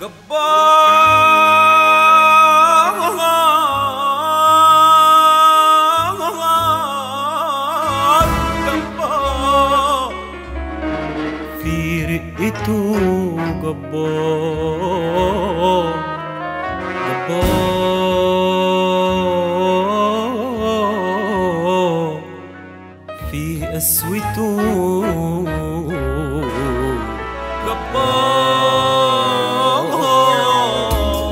جبار جبار في رقته جبار جبار في قسوته جبار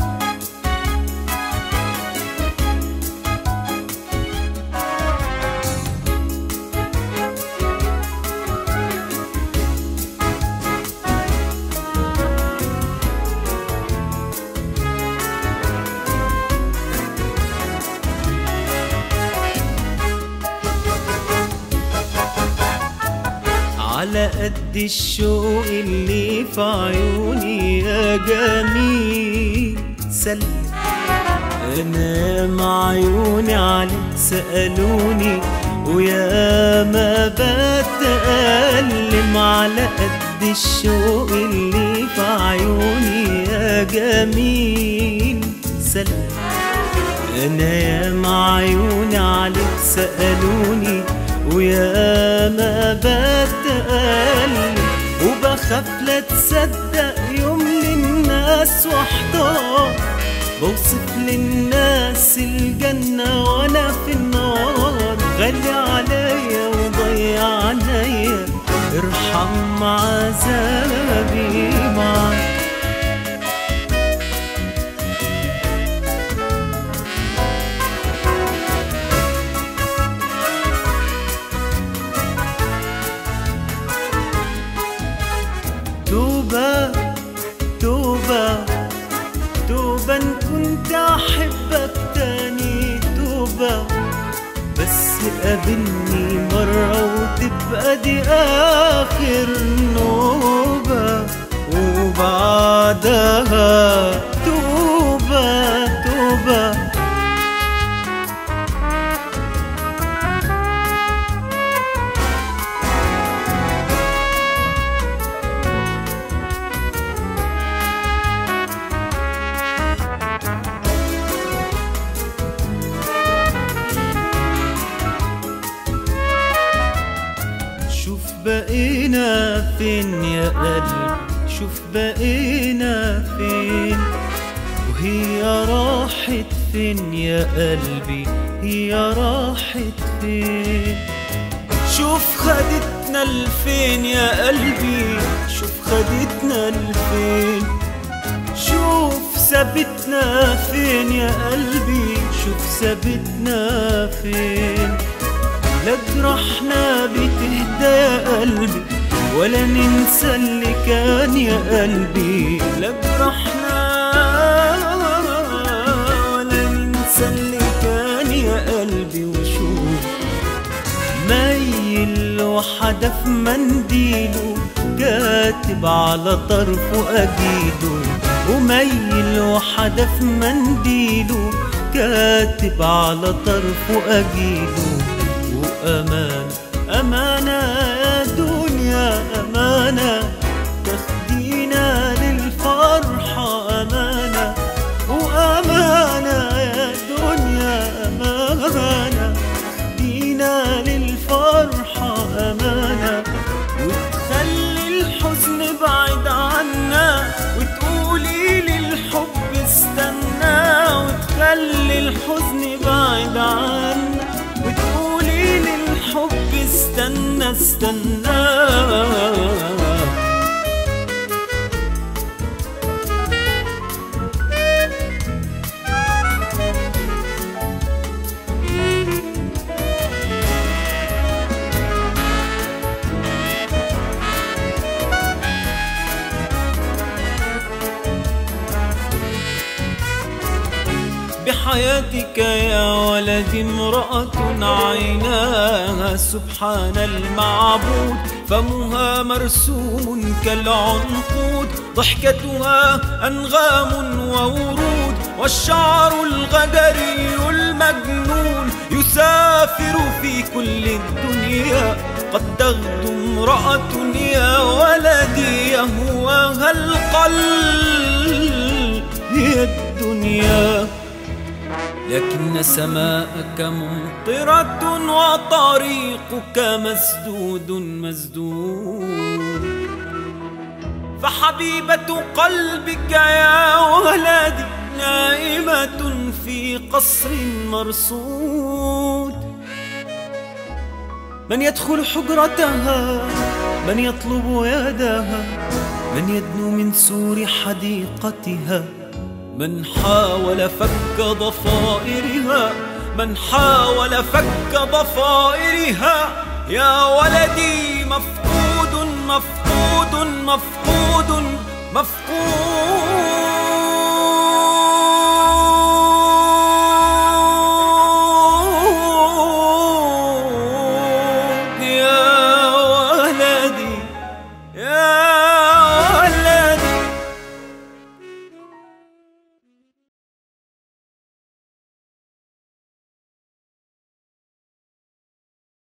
على قد الشوق اللي في عيوني يا جميل سلم انا مع عيوني عليك سألوني ويا ما بتألم على قد الشوق اللي في عيوني يا جميل سلم انا يا مع عيوني عليك سألوني ويا ما بتقلب وبخاف لا تصدق يوم للناس واحتار بوصف للناس الجنة وانا في النار غالي عليا وضيع عليا ارحم عذابي معاك توبة توبة توبة إن كنت أحبك تاني توبة بس قابلني مرة وتبقى دي آخر نوبة وبعدها توبة توبة شوف بقينا فين يا قلبي شوف بقينا فين وهي راحت فين يا قلبي هي راحت فين شوف خدتنا لفين يا قلبي شوف خدتنا لفين شوف سابتنا فين يا قلبي شوف سابتنا فين لا جرحنا بتهدى يا قلبي ولا ننسى اللي كان يا قلبي لا جرحنا ولا ننسى اللي كان يا قلبي وشوف ميل وحدف منديله كاتب على طرفه أجيده وميل وحدف منديله كاتب على طرفه أجيده وأمان أمانة يا دنيا أمانة تاخدينا للفرحة أمانة وأمانة يا دنيا أمانة تاخدينا للفرحة أمانة وتخلي الحزن بعيد عنا وتقولي للحب استنى وتخلي الحزن بعيد عنا وتقولي للحب استنى استنى بحياتك يا ولدي امرأة عيناها سبحان المعبود فمها مرسوم كالعنقود ضحكتها أنغام وورود والشعر الغدري المجنون يسافر في كل الدنيا قد تغدو امرأة يا ولدي يهواها القلب هي الدنيا لكن سماءك ممطرة وطريقك مسدود مسدود فحبيبة قلبك يا ولدي نائمة في قصر مرصود من يدخل حجرتها من يطلب يدها من يدنو من سور حديقتها من حاول فك ضفائرها من حاول فك ضفائرها يا ولدي مفقود مفقود مفقود مفقود